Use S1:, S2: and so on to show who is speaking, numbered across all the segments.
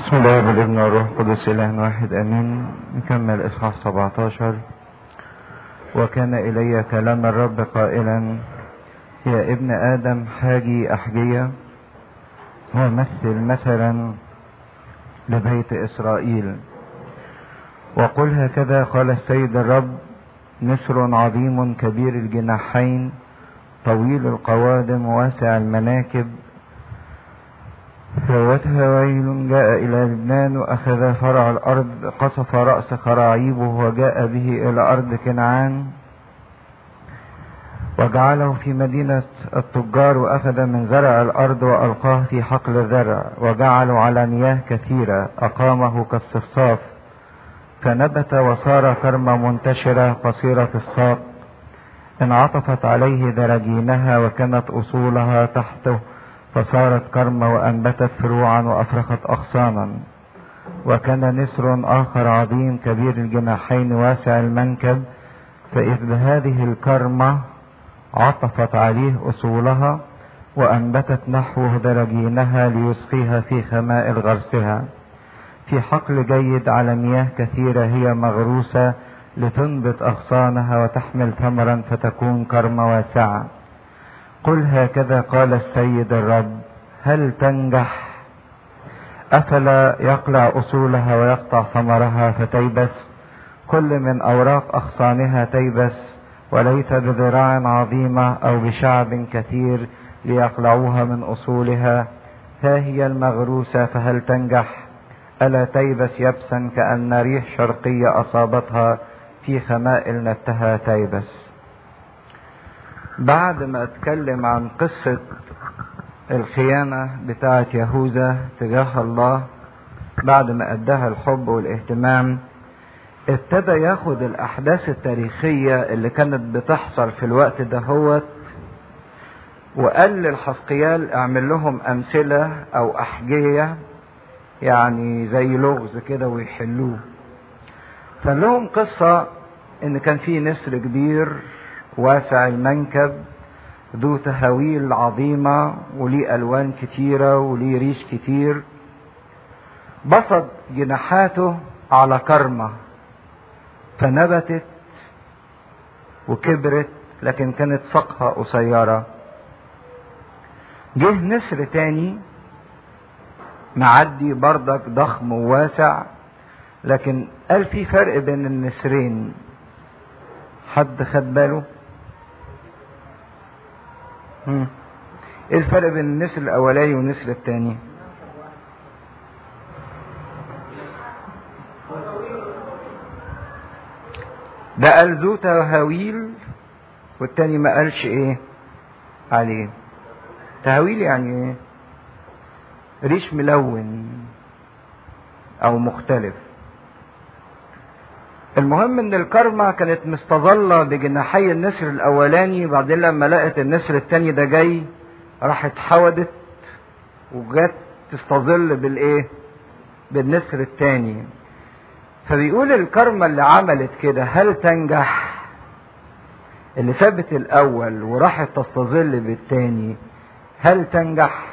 S1: بسم الله والابن والروح القدس اله واحد امين نكمل اصحاح 17 وكان الي كلام الرب قائلا يا ابن ادم حاجي احجيه ومثل مثلا لبيت اسرائيل وقل هكذا قال السيد الرب نسر عظيم كبير الجناحين طويل القوادم واسع المناكب ثروتها ويل جاء إلى لبنان وأخذ فرع الأرض قصف رأس خراعيبه وجاء به إلى أرض كنعان وجعله في مدينة التجار وأخذ من زرع الأرض وألقاه في حقل الزرع وجعله على مياه كثيرة أقامه كالصفصاف فنبت وصار كرمة منتشرة قصيرة الساق انعطفت عليه دراجينها وكانت أصولها تحته فصارت كرمة وأنبتت فروعا وأفرخت أغصانا وكان نسر آخر عظيم كبير الجناحين واسع المنكب فإذ بهذه الكرمة عطفت عليه أصولها وأنبتت نحوه دراجينها ليسقيها في خمائل غرسها في حقل جيد على مياه كثيرة هي مغروسة لتنبت أغصانها وتحمل ثمرا فتكون كرمة واسعة قل هكذا قال السيد الرب هل تنجح افلا يقلع اصولها ويقطع ثمرها فتيبس كل من اوراق اغصانها تيبس وليس بذراع عظيمه او بشعب كثير ليقلعوها من اصولها ها هي المغروسه فهل تنجح الا تيبس يبسا كان ريح شرقيه اصابتها في خمائل نتها تيبس بعد ما اتكلم عن قصة الخيانة بتاعة يهوذا تجاه الله بعد ما اداها الحب والاهتمام ابتدى ياخد الاحداث التاريخية اللي كانت بتحصل في الوقت دهوت وقال للحسقيال اعمل لهم امثلة او احجية يعني زي لغز كده ويحلوه فقال لهم قصة ان كان في نسر كبير واسع المنكب ذو تهاويل عظيمة وليه ألوان كتيرة وليه ريش كتير بسط جناحاته على كرمة فنبتت وكبرت لكن كانت ساقها قصيرة جه نسر تاني معدي بردك ضخم وواسع لكن قال في فرق بين النسرين حد خد باله مم. ايه الفرق بين النسر الاولاني والنسر الثاني ده قال ذو تهاويل والتاني ما قالش ايه عليه تهاويل يعني ايه ريش ملون او مختلف المهم ان الكرمة كانت مستظلة بجناحي النسر الاولاني بعدين لما لقت النسر التاني ده جاي راحت حودت وجت تستظل بالايه بالنسر التاني فبيقول الكرمة اللي عملت كده هل تنجح اللي سابت الاول وراحت تستظل بالتاني هل تنجح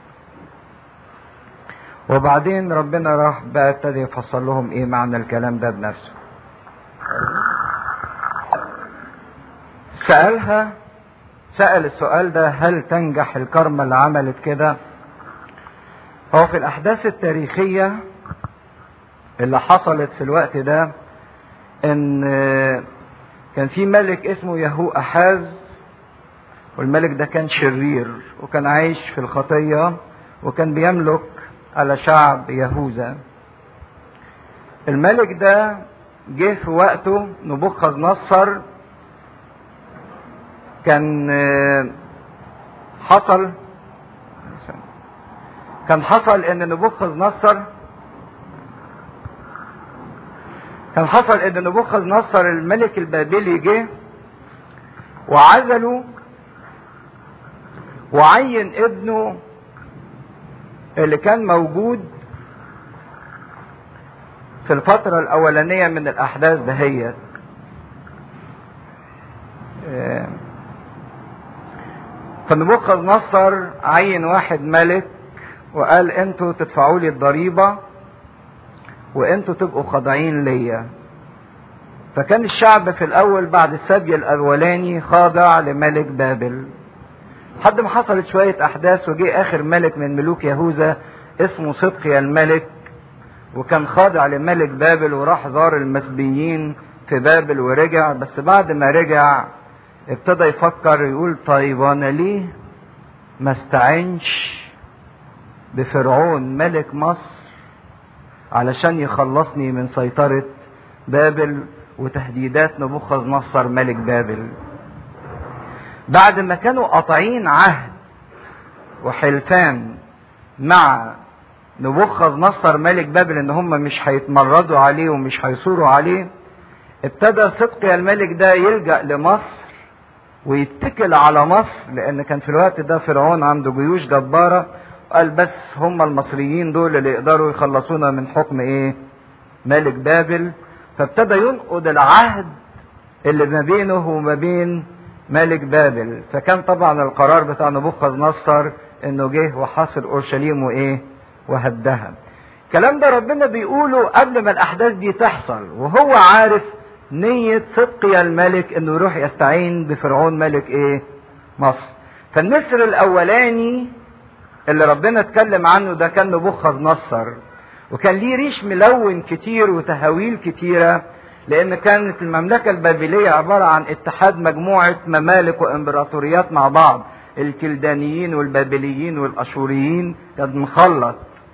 S1: وبعدين ربنا راح بقى ابتدى يفسر لهم ايه معنى الكلام ده بنفسه سألها سأل السؤال ده هل تنجح الكرمة اللي عملت كده هو في الأحداث التاريخية اللي حصلت في الوقت ده إن كان في ملك اسمه يهو أحاز والملك ده كان شرير وكان عايش في الخطية وكان بيملك على شعب يهوذا الملك ده جه في وقته نبوخذ نصر كان حصل كان حصل ان نبوخذ نصر كان حصل ان نبوخذ نصر الملك البابلي جه وعزله وعين ابنه اللي كان موجود في الفترة الأولانية من الأحداث دهيت فنبوخذ نصر عين واحد ملك وقال انتوا تدفعوا لي الضريبة وانتوا تبقوا خاضعين ليا فكان الشعب في الاول بعد السبي الاولاني خاضع لملك بابل لحد ما حصلت شوية احداث وجه اخر ملك من ملوك يهوذا اسمه صدقيا الملك وكان خاضع لملك بابل وراح زار المسبيين في بابل ورجع بس بعد ما رجع ابتدى يفكر يقول طيب وانا ليه ما استعنش بفرعون ملك مصر علشان يخلصني من سيطرة بابل وتهديدات نبوخذ نصر ملك بابل بعد ما كانوا قاطعين عهد وحلفان مع نبوخذ نصر ملك بابل ان هم مش هيتمردوا عليه ومش هيصوروا عليه ابتدى صدقي الملك ده يلجأ لمصر ويتكل على مصر لان كان في الوقت ده فرعون عنده جيوش جبارة قال بس هم المصريين دول اللي يقدروا يخلصونا من حكم ايه ملك بابل فابتدى ينقض العهد اللي ما بينه وما بين ملك بابل فكان طبعا القرار بتاع نبوخذ نصر انه جه وحاصر اورشليم وايه وهدها الكلام ده ربنا بيقوله قبل ما الاحداث دي تحصل وهو عارف نية صدقي الملك انه يروح يستعين بفرعون ملك ايه مصر فالنسر الاولاني اللي ربنا اتكلم عنه ده كان نبوخذ نصر وكان ليه ريش ملون كتير وتهاويل كتيرة لان كانت المملكة البابلية عبارة عن اتحاد مجموعة ممالك وامبراطوريات مع بعض الكلدانيين والبابليين والاشوريين كان مخلط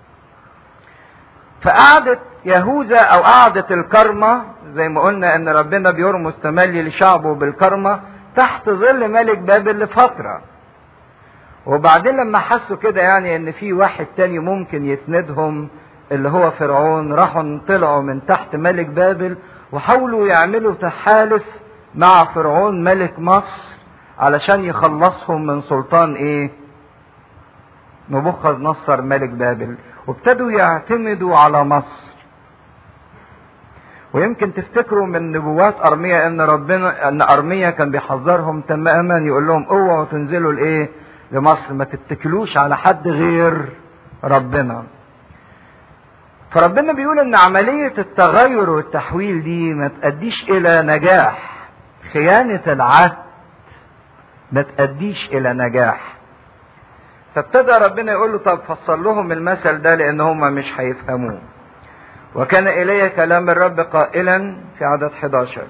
S1: فقعدت يهوذا او قعدت الكرمة زي ما قلنا ان ربنا بيرمز تملي لشعبه بالكرمة تحت ظل ملك بابل لفترة وبعدين لما حسوا كده يعني ان في واحد تاني ممكن يسندهم اللي هو فرعون راحوا طلعوا من تحت ملك بابل وحاولوا يعملوا تحالف مع فرعون ملك مصر علشان يخلصهم من سلطان ايه نبوخذ نصر ملك بابل وابتدوا يعتمدوا على مصر ويمكن تفتكروا من نبوات ارميا ان ربنا ان ارميا كان بيحذرهم تماما يقول لهم اوعوا تنزلوا لايه لمصر ما تتكلوش على حد غير ربنا فربنا بيقول ان عملية التغير والتحويل دي ما تأديش الى نجاح خيانة العهد ما تأديش الى نجاح فابتدى ربنا يقول له طب فصل لهم المثل ده لان هم مش هيفهموه وكان الي كلام الرب قائلا في عدد 11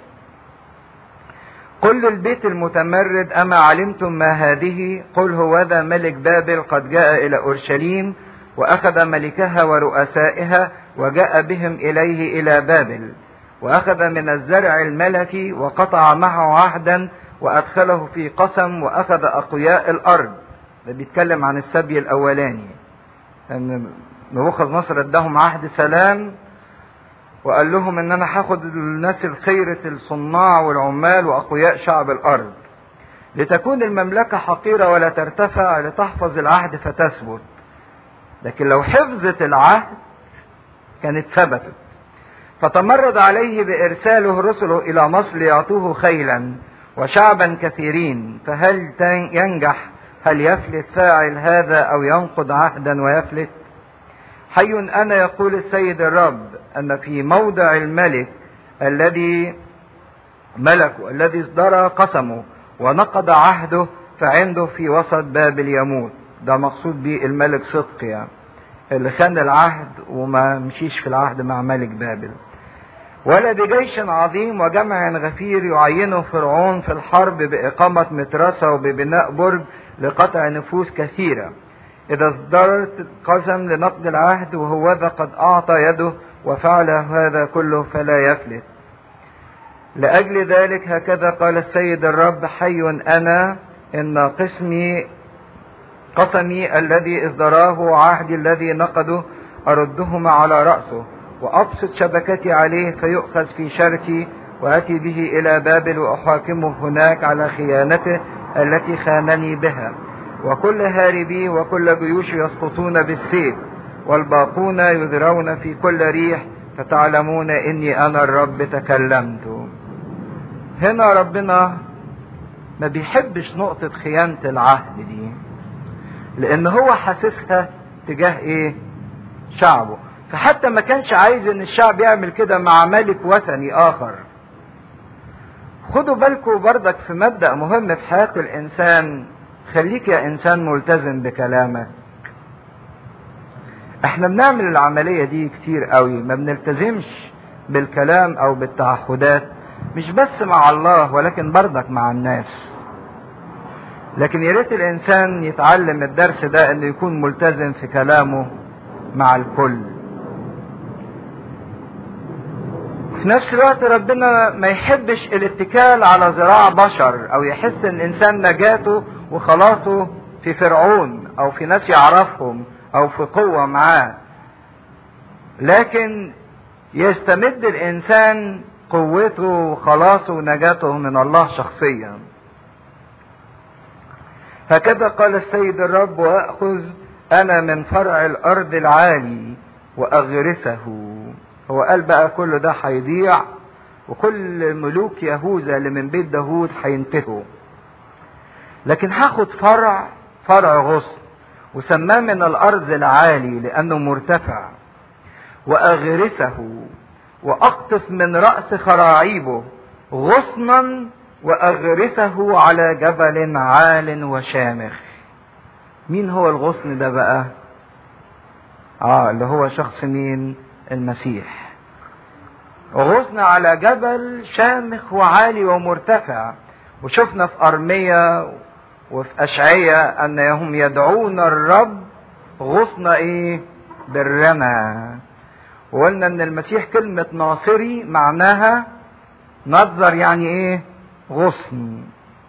S1: قل للبيت المتمرد اما علمتم ما هذه قل هو ذا ملك بابل قد جاء الى اورشليم واخذ ملكها ورؤسائها وجاء بهم اليه الى بابل واخذ من الزرع الملكي وقطع معه عهدا وادخله في قسم واخذ اقوياء الارض ده بيتكلم عن السبي الاولاني ان نبوخذ نصر اداهم عهد سلام وقال لهم ان انا هاخد الناس الخيرة الصناع والعمال واقوياء شعب الارض لتكون المملكة حقيرة ولا ترتفع لتحفظ العهد فتثبت لكن لو حفظت العهد كانت ثبتت فتمرد عليه بارساله رسله الى مصر ليعطوه خيلا وشعبا كثيرين فهل ينجح هل يفلت فاعل هذا او ينقض عهدا ويفلت حي انا يقول السيد الرب ان في موضع الملك الذي ملكه الذي اصدر قسمه ونقض عهده فعنده في وسط بابل يموت ده مقصود به الملك صدق يعني اللي خان العهد وما مشيش في العهد مع ملك بابل ولا بجيش عظيم وجمع غفير يعينه فرعون في الحرب بإقامة مترسة وببناء برج لقطع نفوس كثيرة إذا اصدرت قسم لنقض العهد وهو ذا قد أعطى يده وفعل هذا كله فلا يفلت لأجل ذلك هكذا قال السيد الرب حي أنا إن قسمي قسمي الذي اصدراه عهدي الذي نقضه أردهما على رأسه وأبسط شبكتي عليه فيؤخذ في شركي وأتي به إلى بابل وأحاكمه هناك على خيانته التي خانني بها وكل هاربي وكل جيوش يسقطون بالسيف والباقون يذرون في كل ريح فتعلمون اني انا الرب تكلمت هنا ربنا ما بيحبش نقطة خيانة العهد دي لان هو حاسسها تجاه ايه شعبه فحتى ما كانش عايز ان الشعب يعمل كده مع ملك وثني اخر خدوا بالكم بردك في مبدأ مهم في حياة الانسان خليك يا انسان ملتزم بكلامك احنا بنعمل العملية دي كتير قوي ما بنلتزمش بالكلام او بالتعهدات مش بس مع الله ولكن بردك مع الناس لكن يا ريت الانسان يتعلم الدرس ده انه يكون ملتزم في كلامه مع الكل في نفس الوقت ربنا ما يحبش الاتكال على ذراع بشر او يحس ان الانسان نجاته وخلاصه في فرعون او في ناس يعرفهم او في قوة معاه لكن يستمد الانسان قوته وخلاصه ونجاته من الله شخصيا هكذا قال السيد الرب واخذ انا من فرع الارض العالي واغرسه هو قال بقى كل ده هيضيع وكل ملوك يهوذا اللي من بيت داوود هينتهوا لكن هاخد فرع فرع غصن وسماه من الارض العالي لانه مرتفع واغرسه واقطف من راس خراعيبه غصنا واغرسه على جبل عال وشامخ مين هو الغصن ده بقى اه اللي هو شخص مين المسيح غصن على جبل شامخ وعالي ومرتفع وشفنا في ارميا وفي اشعية انهم يدعون الرب غصن ايه بالرمى وقلنا ان المسيح كلمة ناصري معناها نظر يعني ايه غصن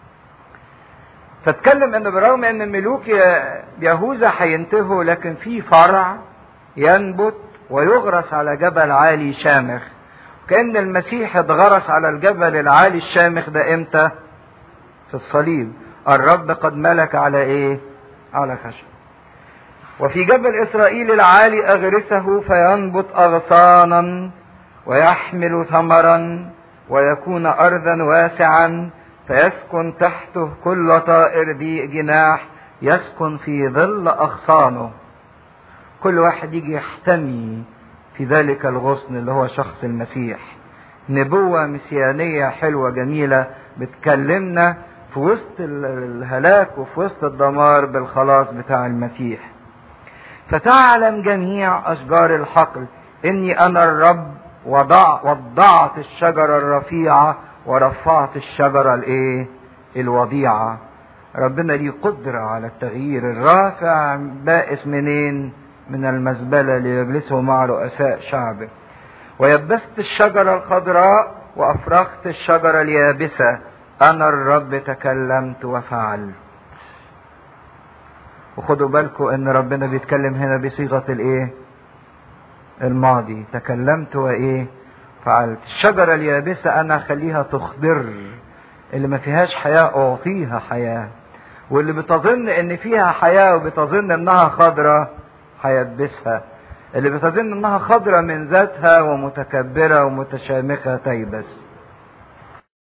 S1: فاتكلم ان برغم ان ملوك يهوذا هينتهوا لكن في فرع ينبت ويغرس على جبل عالي شامخ كأن المسيح اتغرس على الجبل العالي الشامخ ده امتى في الصليب الرب قد ملك على ايه على خشب وفي جبل اسرائيل العالي اغرسه فينبت اغصانا ويحمل ثمرا ويكون ارضا واسعا فيسكن تحته كل طائر ذي جناح يسكن في ظل اغصانه كل واحد يجي يحتمي في ذلك الغصن اللي هو شخص المسيح نبوة مسيانية حلوة جميلة بتكلمنا في وسط الهلاك وفي وسط الدمار بالخلاص بتاع المسيح فتعلم جميع أشجار الحقل إني أنا الرب وضع وضعت الشجرة الرفيعة ورفعت الشجرة الإيه؟ الوضيعة ربنا ليه قدرة على التغيير الرافع بائس منين؟ من المزبلة ليجلسه مع رؤساء شعبه ويبست الشجرة الخضراء وأفرخت الشجرة اليابسة أنا الرب تكلمت وفعلت وخدوا بالكم ان ربنا بيتكلم هنا بصيغة الايه الماضي تكلمت وايه فعلت الشجرة اليابسة انا اخليها تخضر اللي ما فيهاش حياة اعطيها حياة واللي بتظن ان فيها حياة وبتظن انها خضرة هيبسها اللي بتظن انها خضرة من ذاتها ومتكبرة ومتشامخة تيبس